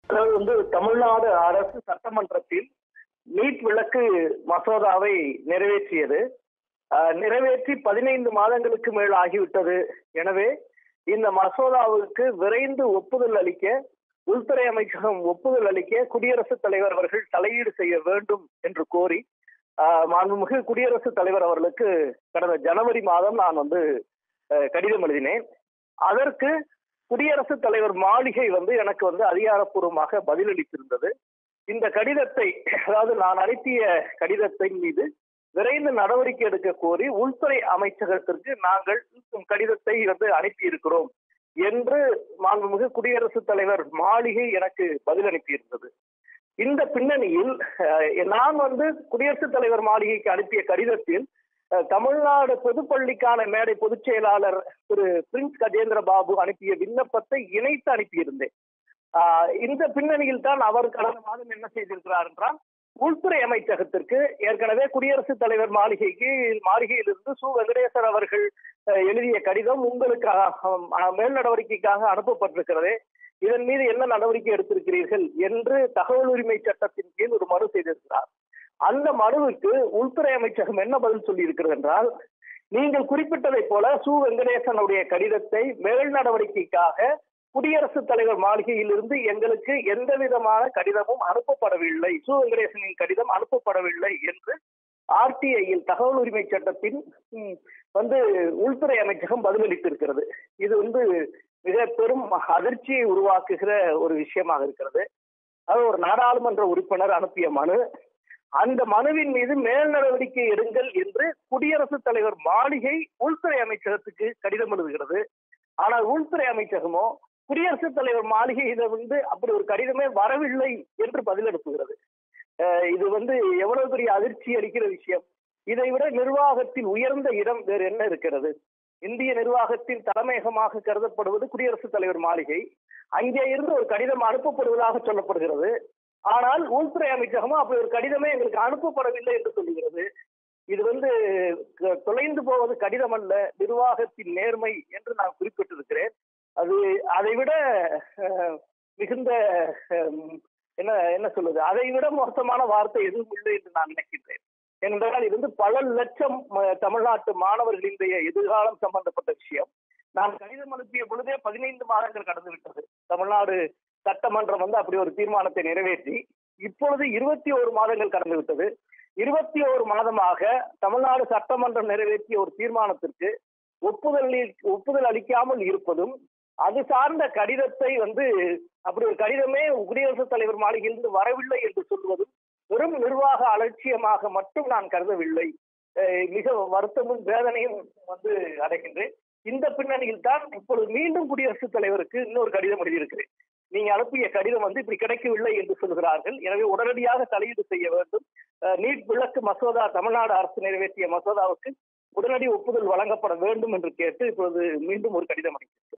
அதாவது வந்து தமிழ்நாடு அரசு சட்டமன்றத்தில் நீட் விளக்கு மசோதாவை நிறைவேற்றியது அஹ், நிறைவேற்றி பதினைந்து மாதங்களுக்கு மேல் ஆகிவிட்டது எனவே இந்த மசோதாவுக்கு விரைந்து ஒப்புதல் அளிக்க உள்துறை அமைச்சகம் ஒப்புதல் அளிக்க குடியரசுத் தலைவர் அவர்கள் தலையீடு செய்ய வேண்டும் என்று கோரி அஹ், மாண்புமிகு குடியரசுத் தலைவர் அவர்களுக்கு கடந்த ஜனவரி மாதம் நான் வந்து அஹ், கடிதம் எழுதினேன் அதற்கு குடியரசுத் தலைவர் மாளிகை வந்து எனக்கு வந்து அதிகாரப்பூர்வமாக பதிலளித்திருந்தது இந்த கடிதத்தை அதாவது நான் அனுப்பிய கடிதத்தின் மீது விரைந்து நடவடிக்கை எடுக்க கோரி உள்துறை அமைச்சகத்திற்கு நாங்கள் கடிதத்தை வந்து அனுப்பியிருக்கிறோம் என்று மாண்புமிகு குடியரசுத் தலைவர் மாளிகை எனக்கு பதில் அனுப்பியிருந்தது இந்த பின்னணியில் அஹ், நான் வந்து குடியரசுத் தலைவர் மாளிகைக்கு அனுப்பிய கடிதத்தில் அஹ், தமிழ்நாடு பொதுப்பள்ளிக்கான மேடை பொதுச் செயலாளர் திரு பிரின்ஸ் கஜேந்திர பாபு அனுப்பிய விண்ணப்பத்தை இணைத்து அனுப்பியிருந்தேன் ஆஹ் இந்த பின்னணியில் தான் அவர் கடந்த மாதம் என்ன செய்திருக்கிறார் என்றால் உள்துறை அமைச்சகத்திற்கு ஏற்கனவே குடியரசுத் தலைவர் மாளிகைக்கு மாளிகையிலிருந்து சு வெங்கடேசன் அவர்கள் அஹ், எழுதிய கடிதம் உங்களுக்கு அஹ், அஹ், மேல் நடவடிக்கைக்காக அனுப்பப்பட்டிருக்கிறது இதன் மீது என்ன நடவடிக்கை எடுத்திருக்கிறீர்கள் என்று தகவல் உரிமை சட்டத்தின் கீழ் ஒரு மனு செய்திருக்கிறார் அந்த மனுவுக்கு உள்துறை அமைச்சகம் என்ன பதில் சொல்லி இருக்கிறது என்றால் நீங்கள் குறிப்பிட்டதைப் போல சு வெங்கடேசனுடைய கடிதத்தை மேல் நடவடிக்கைக்காக குடியரசுத் தலைவர் மாளிகையிலிருந்து எங்களுக்கு எந்த விதமான கடிதமும் அனுப்பப்படவில்லை சு வெங்கடேசனின் கடிதம் அனுப்பப்படவில்லை என்று ஆர்டிஐயில் தகவல் உரிமை சட்டத்தின் ம், வந்து உள்துறை அமைச்சகம் பதிலளித்திருக்கிறது இது வந்து மிக பெரும் அதிர்ச்சியை உருவாக்குகிற ஒரு விஷயமாக இருக்கிறது அது ஒரு நாடாளுமன்ற உறுப்பினர் அனுப்பிய மனு அந்த மனுவின் மீது மேல் நடவடிக்கை எடுங்கள் என்று குடியரசுத் தலைவர் மாளிகை உள்துறை அமைச்சகத்துக்கு கடிதம் எழுதுகிறது ஆனால் உள்துறை அமைச்சகமோ குடியரசுத் தலைவர் மாளிகையில வந்து அப்படி ஒரு கடிதமே வரவில்லை என்று பதில் அனுப்புகிறது அஹ் இது வந்து எவ்வளவு பெரிய அதிர்ச்சி அளிக்கிற விஷயம் இதை விட நிர்வாகத்தில் உயர்ந்த இடம் வேறு என்ன இருக்கிறது இந்திய நிர்வாகத்தின் தலைமையகமாக கருதப்படுவது குடியரசுத் தலைவர் மாளிகை அங்கே இருந்து ஒரு கடிதம் அனுப்பப்படுவதாக சொல்லப்படுகிறது ஆனால் உள்துறை அமைச்சகமும் அப்படி ஒரு கடிதமே எங்களுக்கு அனுப்பப்படவில்லை என்று சொல்லுகிறது இது வந்து க- தொலைந்து போவது கடிதம் அல்ல நிர்வாகத்தின் நேர்மை என்று நான் குறிப்பிட்டிருக்கிறேன் அது அதை விட அஹ், மிகுந்த அஹ், என்ன என்ன சொல்லுது அதை விட மோசமான வார்த்தை எதுவும் இல்லை என்று நான் நினைக்கின்றேன் ஏனென்றால் இது வந்து பல லட்சம் ம- தமிழ்நாட்டு மாணவர்களினுடைய எதிர்காலம் சம்பந்தப்பட்ட விஷயம் நான் கடிதம் அனுப்பிய பொழுதே பதினைந்து மாதங்கள் கடந்து விட்டது தமிழ்நாடு சட்டமன்றம் வந்து அப்படி ஒரு தீர்மானத்தை நிறைவேற்றி இப்பொழுது இருபத்தி ஓரு மாதங்கள் கடந்து விட்டது இருபத்தி ஓரு மாதமாக தமிழ்நாடு சட்டமன்றம் நிறைவேற்றிய ஒரு தீர்மானத்திற்கு ஒப்புதல் ஒப்புதல் அளிக்காமல் இருப்பதும் அது சார்ந்த கடிதத்தை வந்து அப்படி ஒரு கடிதமே குடியரசுத் தலைவர் மாளிகையிலிருந்து வரவில்லை என்று சொல்வதும் வெறும் நிர்வாக அலட்சியமாக மட்டும் நான் கருதவில்லை அஹ் மிக வருத்தமும் வேதனையும் வந்து அடைகின்றேன் இந்த பின்னணியில் தான் இப்பொழுது மீண்டும் குடியரசுத் தலைவருக்கு இன்னொரு கடிதம் எழுதியிருக்கிறேன் நீங்க அனுப்பிய கடிதம் வந்து இப்படி கிடைக்கவில்லை என்று சொல்கிறார்கள் எனவே உடனடியாக தலையீடு செய்ய வேண்டும் அஹ் நீட் விளக்கு மசோதா தமிழ்நாடு அரசு நிறைவேற்றிய மசோதாவுக்கு உடனடி ஒப்புதல் வழங்கப்பட வேண்டும் என்று கேட்டு இப்பொழுது மீண்டும் ஒரு கடிதம் அனுப்பி